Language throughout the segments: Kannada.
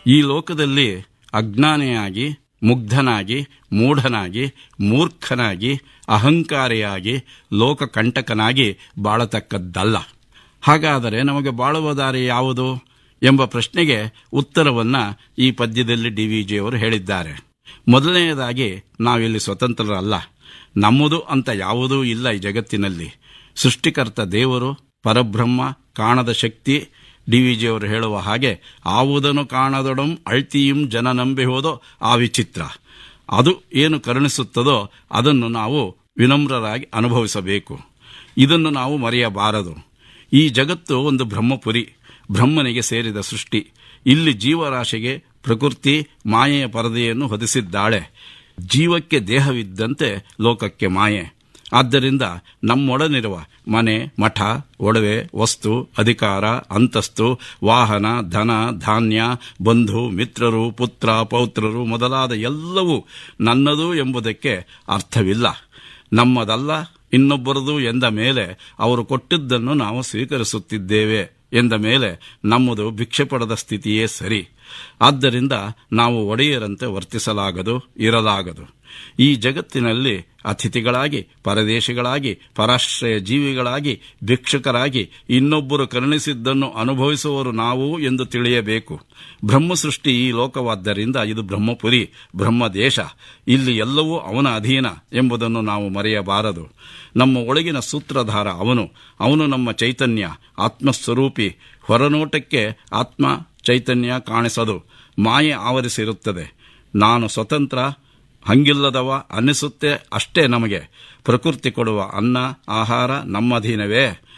ಈ ಲೋಕದಲ್ಲಿ ಅಜ್ಞಾನಿಯಾಗಿ ಮುಗ್ಧನಾಗಿ ಮೂಢನಾಗಿ ಮೂರ್ಖನಾಗಿ ಅಹಂಕಾರಿಯಾಗಿ ಲೋಕಕಂಟಕನಾಗಿ ಬಾಳತಕ್ಕದ್ದಲ್ಲ ಹಾಗಾದರೆ ನಮಗೆ ಬಾಳುವ ದಾರಿ ಯಾವುದು ಎಂಬ ಪ್ರಶ್ನೆಗೆ ಉತ್ತರವನ್ನ ಈ ಪದ್ಯದಲ್ಲಿ ಡಿ ವಿ ಜಿಯವರು ಹೇಳಿದ್ದಾರೆ ಮೊದಲನೆಯದಾಗಿ ನಾವಿಲ್ಲಿ ಸ್ವತಂತ್ರರಲ್ಲ ನಮ್ಮದು ಅಂತ ಯಾವುದೂ ಇಲ್ಲ ಈ ಜಗತ್ತಿನಲ್ಲಿ ಸೃಷ್ಟಿಕರ್ತ ದೇವರು ಪರಬ್ರಹ್ಮ ಕಾಣದ ಶಕ್ತಿ ಡಿ ವಿ ಜಿಯವರು ಹೇಳುವ ಹಾಗೆ ಆವುದನ್ನು ಕಾಣದೊಡಂ ಅಳ್ತಿಯಂ ಜನ ನಂಬಿ ಹೋದೋ ಆ ವಿಚಿತ್ರ ಅದು ಏನು ಕರುಣಿಸುತ್ತದೋ ಅದನ್ನು ನಾವು ವಿನಮ್ರರಾಗಿ ಅನುಭವಿಸಬೇಕು ಇದನ್ನು ನಾವು ಮರೆಯಬಾರದು ಈ ಜಗತ್ತು ಒಂದು ಬ್ರಹ್ಮಪುರಿ ಬ್ರಹ್ಮನಿಗೆ ಸೇರಿದ ಸೃಷ್ಟಿ ಇಲ್ಲಿ ಜೀವರಾಶಿಗೆ ಪ್ರಕೃತಿ ಮಾಯೆಯ ಪರದೆಯನ್ನು ಹೊದಿಸಿದ್ದಾಳೆ ಜೀವಕ್ಕೆ ದೇಹವಿದ್ದಂತೆ ಲೋಕಕ್ಕೆ ಮಾಯೆ ಆದ್ದರಿಂದ ನಮ್ಮೊಡನಿರುವ ಮನೆ ಮಠ ಒಡವೆ ವಸ್ತು ಅಧಿಕಾರ ಅಂತಸ್ತು ವಾಹನ ಧನ ಧಾನ್ಯ ಬಂಧು ಮಿತ್ರರು ಪುತ್ರ ಪೌತ್ರರು ಮೊದಲಾದ ಎಲ್ಲವೂ ನನ್ನದು ಎಂಬುದಕ್ಕೆ ಅರ್ಥವಿಲ್ಲ ನಮ್ಮದಲ್ಲ ಇನ್ನೊಬ್ಬರದು ಎಂದ ಮೇಲೆ ಅವರು ಕೊಟ್ಟಿದ್ದನ್ನು ನಾವು ಸ್ವೀಕರಿಸುತ್ತಿದ್ದೇವೆ ಎಂದ ಮೇಲೆ ನಮ್ಮದು ಭಿಕ್ಷೆ ಪಡೆದ ಸ್ಥಿತಿಯೇ ಸರಿ ಆದ್ದರಿಂದ ನಾವು ಒಡೆಯರಂತೆ ವರ್ತಿಸಲಾಗದು ಇರಲಾಗದು ಈ ಜಗತ್ತಿನಲ್ಲಿ ಅತಿಥಿಗಳಾಗಿ ಪರದೇಶಿಗಳಾಗಿ ಪರಾಶ್ರಯ ಜೀವಿಗಳಾಗಿ ಭಿಕ್ಷುಕರಾಗಿ ಇನ್ನೊಬ್ಬರು ಕರುಣಿಸಿದ್ದನ್ನು ಅನುಭವಿಸುವವರು ನಾವು ಎಂದು ತಿಳಿಯಬೇಕು ಬ್ರಹ್ಮ ಸೃಷ್ಟಿ ಈ ಲೋಕವಾದ್ದರಿಂದ ಇದು ಬ್ರಹ್ಮಪುರಿ ಬ್ರಹ್ಮದೇಶ ಇಲ್ಲಿ ಎಲ್ಲವೂ ಅವನ ಅಧೀನ ಎಂಬುದನ್ನು ನಾವು ಮರೆಯಬಾರದು ನಮ್ಮ ಒಳಗಿನ ಸೂತ್ರಧಾರ ಅವನು ಅವನು ನಮ್ಮ ಚೈತನ್ಯ ಆತ್ಮಸ್ವರೂಪಿ ಹೊರನೋಟಕ್ಕೆ ಆತ್ಮ ಚೈತನ್ಯ ಕಾಣಿಸದು ಮಾಯೆ ಆವರಿಸಿರುತ್ತದೆ ನಾನು ಸ್ವತಂತ್ರ ಹಂಗಿಲ್ಲದವ ಅನ್ನಿಸುತ್ತೆ ಅಷ್ಟೇ ನಮಗೆ ಪ್ರಕೃತಿ ಕೊಡುವ ಅನ್ನ ಆಹಾರ ನಮ್ಮಧೀನವೇ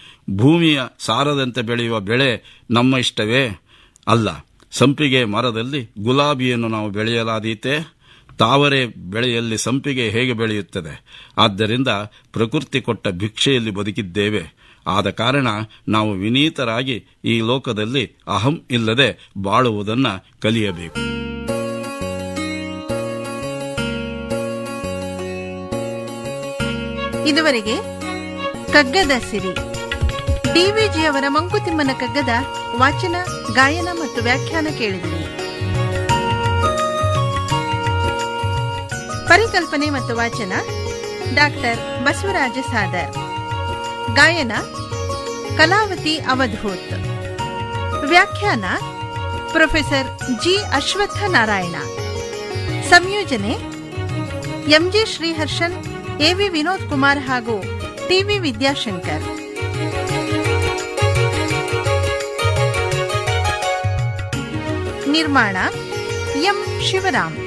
ಭೂಮಿಯ ಸಾರದಂತೆ ಬೆಳೆಯುವ ಬೆಳೆ ನಮ್ಮ ಇಷ್ಟವೇ ಅಲ್ಲ ಸಂಪಿಗೆ ಮರದಲ್ಲಿ ಗುಲಾಬಿಯನ್ನು ನಾವು ಬೆಳೆಯಲಾದೀತೆ ತಾವರೆ ಬೆಳೆಯಲ್ಲಿ ಸಂಪಿಗೆ ಹೇಗೆ ಬೆಳೆಯುತ್ತದೆ ಆದ್ದರಿಂದ ಪ್ರಕೃತಿ ಕೊಟ್ಟ ಭಿಕ್ಷೆಯಲ್ಲಿ ಬದುಕಿದ್ದೇವೆ ಆದ ಕಾರಣ ನಾವು ವಿನೀತರಾಗಿ ಈ ಲೋಕದಲ್ಲಿ ಅಹಂ ಇಲ್ಲದೆ ಬಾಳುವುದನ್ನು ಕಲಿಯಬೇಕು ಇದುವರೆಗೆ ಕಗ್ಗದ ಸಿರಿ ಡಿವಿಜಿಯವರ ಮಂಕುತಿಮ್ಮನ ಕಗ್ಗದ ವಾಚನ ಗಾಯನ ಮತ್ತು ವ್ಯಾಖ್ಯಾನ ಕೇಳಿದಿರಿ ಪರಿಕಲ್ಪನೆ ಮತ್ತು ವಾಚನ ಡಾಕ್ಟರ್ ಬಸವರಾಜ ಸಾದರ್ ಗಾಯನ ಕಲಾವತಿ ಅವಧೂತ್ ವ್ಯಾಖ್ಯಾನ ಪ್ರೊಫೆಸರ್ ಜಿ ಅಶ್ವತ್ಥ ನಾರಾಯಣ ಸಂಯೋಜನೆ ಎಂಜಿ ಶ್ರೀಹರ್ಷನ್ ಎವಿ ವಿನೋದ್ ಕುಮಾರ್ ಹಾಗೂ ಟಿವಿ ವಿದ್ಯಾಶಂಕರ್ ನಿರ್ಮಾಣ ಎಂ ಶಿವರಾಮ್